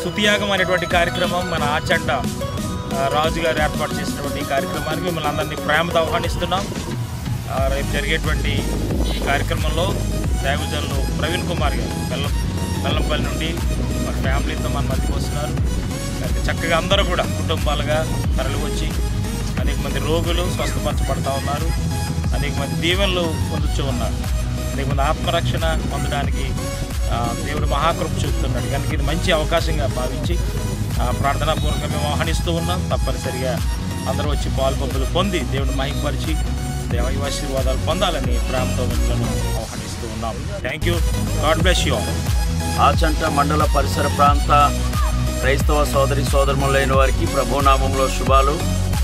స్తుతియాగం అనేటువంటి కార్యక్రమం మన ఆచంట ఆ, రాజు గారు ఏర్పాటు చేసినటువంటి ఈ కార్యక్రమానికి మిమ్మల్ని అందరినీ ప్రేమతో ఆహ్వానిస్తున్నాం ఆ, రేపు జరిగేటువంటి ఈ కార్యక్రమంలో దైవజనులు ప్రవీణ్ కుమార్ గారు బెల్లం బెల్లంపల్లి నుండి మన ఫ్యామిలీతో మన మధ్యకి వస్తున్నారు కనుక చక్కగా అందరూ కూడా కుటుంబాలుగా తరలి వచ్చి అనేక మంది రోగులు స్వస్థపరచబడతా ఉన్నారు అనేక మంది దీవెనలు పొందుతూ ఉన్నారు అనేక మంది ఆత్మరక్షణ పొందడానికి ఆ, దేవుడు మహాకృప చూపుతున్నాడు కనుక ఇది మంచి అవకాశంగా భావించి ఆ, ప్రార్థనాపూర్వకంగా మేము ఆహ్వానిస్తూ ఉన్నాం తప్పనిసరిగా అందరూ వచ్చి పాల్పొందులు పొంది దేవుడు మహింపరిచి దేవ ఆశీర్వాదాలు పొందాలని ప్రేమతో మిమ్మల్ని ఆహ్వానిస్తూ ఉన్నాం thank you God bless you all Achanta మండల పరిసర ప్రాంత క్రైస్తవ సోదరి సోదరులైన వారికి ప్రభునామంలో శుభాలు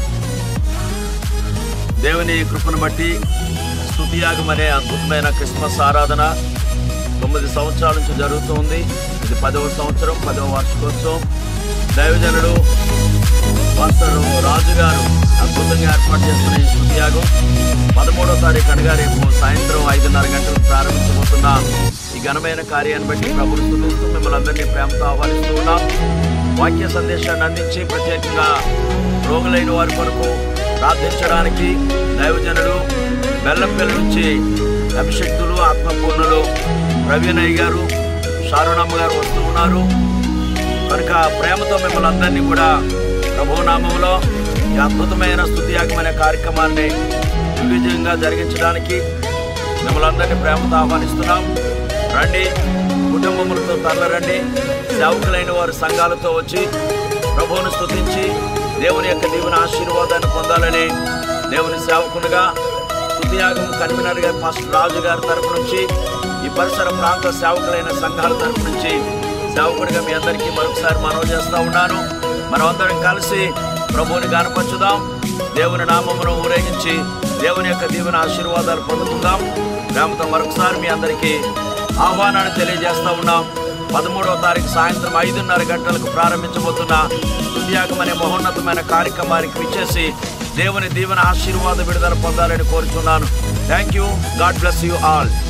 దేవుని కృపను బట్టి స్తుతియాగం అనే అద్భుతమైన క్రిస్మస్ ఆరాధన తొమ్మిది సంవత్సరాల నుంచి జరుగుతుంది ఇది పదవ సంవత్సరం పదవ వార్షికోత్సవం దైవజనుడు పాస్టర్ రాజు గారు అద్భుతంగా ఏర్పాటు చేస్తున్న ఈ స్తుతియాగం పదమూడవ తారీఖు అనగా రేపు సాయంత్రం ఐదున్నర గంటలకు ప్రారంభించబోతున్న ఈ ఘనమైన కార్యాన్ని బట్టి ప్రభుత్వం స్తుతిస్తూ మిమ్మల్ని అందరినీ ప్రేమతో ఆహ్వానిస్తూ ఉన్నాం వాక్య సందేశాన్ని అందించి ప్రత్యేకంగా రోగులైన వారి కొరకు ప్రార్థించడానికి దైవజనుడు బెల్లంపల్లి నుంచి అభిషక్తులు ఆత్మపూర్ణులు ప్రవీణయ్య గారు షారుణమ్మ గారు వస్తూ ఉన్నారు కనుక ప్రేమతో మిమ్మల్ని అందరినీ కూడా ప్రభునామంలో ఈ అద్భుతమైన స్తుతియాగమైన కార్యక్రమాన్ని దిగ్విజయంగా జరిగించడానికి మిమ్మల్ని అందరినీ ప్రేమతో ఆహ్వానిస్తున్నాం రండి కుటుంబములతో తరలిరండి సేవకులైన వారి సంఘాలతో వచ్చి ప్రభువును స్తుతించి దేవుని యొక్క దీవెన ఆశీర్వాదాన్ని పొందాలని దేవుని సేవకునిగా స్తుతియాగం కన్వీనర్ గారు పాస్టర్ రాజు గారి తరపు నుంచి ఈ పరిసర ప్రాంత సేవకులైన సంఘాల తరపు నుంచి సేవకుడిగా మీ అందరికీ మరొకసారి మనవి చేస్తా ఉన్నాను మనం అందరం కలిసి ప్రభువుని గనపరచుదాం దేవుని నామమును ఊరేగించి దేవుని యొక్క దీవెన ఆశీర్వాదాలు పొందుకుందాం ప్రేమతో మరొకసారి మీ అందరికీ ఆహ్వానాన్ని తెలియజేస్తా ఉన్నాం పదమూడవ తారీఖు సాయంత్రం ఐదున్నర గంటలకు ప్రారంభించబోతున్న తుద్యాగం అనే మహోన్నతమైన కార్యక్రమానికి విచ్చేసి దేవుని దీవెన ఆశీర్వాద విడుదల పొందాలని కోరుచున్నాను thank you God bless you all